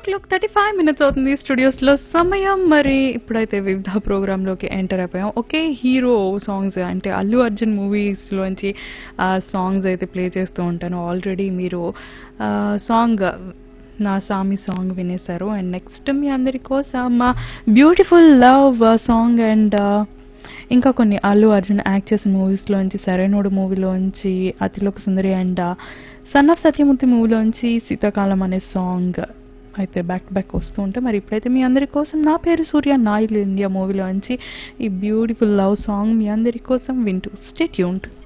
clock thirty five minutes అవుతుంది స్టూడియోస్లో సమయం మరి ఇప్పుడైతే వివిధ ప్రోగ్రాంలోకి ఎంటర్ అయిపోయాం ఒకే హీరో సాంగ్స్ అంటే అల్లు అర్జున్ మూవీస్లోంచి సాంగ్స్ అయితే ప్లే చేస్తూ ఉంటాను ఆల్రెడీ మీరు సాంగ్ నా సామి సాంగ్ వినేశారు అండ్ నెక్స్ట్ మీ అందరి కోసం బ్యూటిఫుల్ లవ్ సాంగ్ అండ్ ఇంకా కొన్ని అల్లు అర్జున్ యాక్ట్ చేసిన మూవీస్లోంచి సరైనోడు మూవీలోంచి Athiloka Sundari and son of Satyamurthy మూవీలోంచి శీతాకాలం అనే సాంగ్ అయితే బ్యాక్ టు బ్యాక్ వస్తూ ఉంటే మరి ఇప్పుడైతే మీ అందరి కోసం నా పేరు సూర్య నా ఇల్లు ఇండియా మూవీలోంచి ఈ బ్యూటిఫుల్ లవ్ సాంగ్ మీ అందరి కోసం వింటూ స్టే ట్యూన్డ్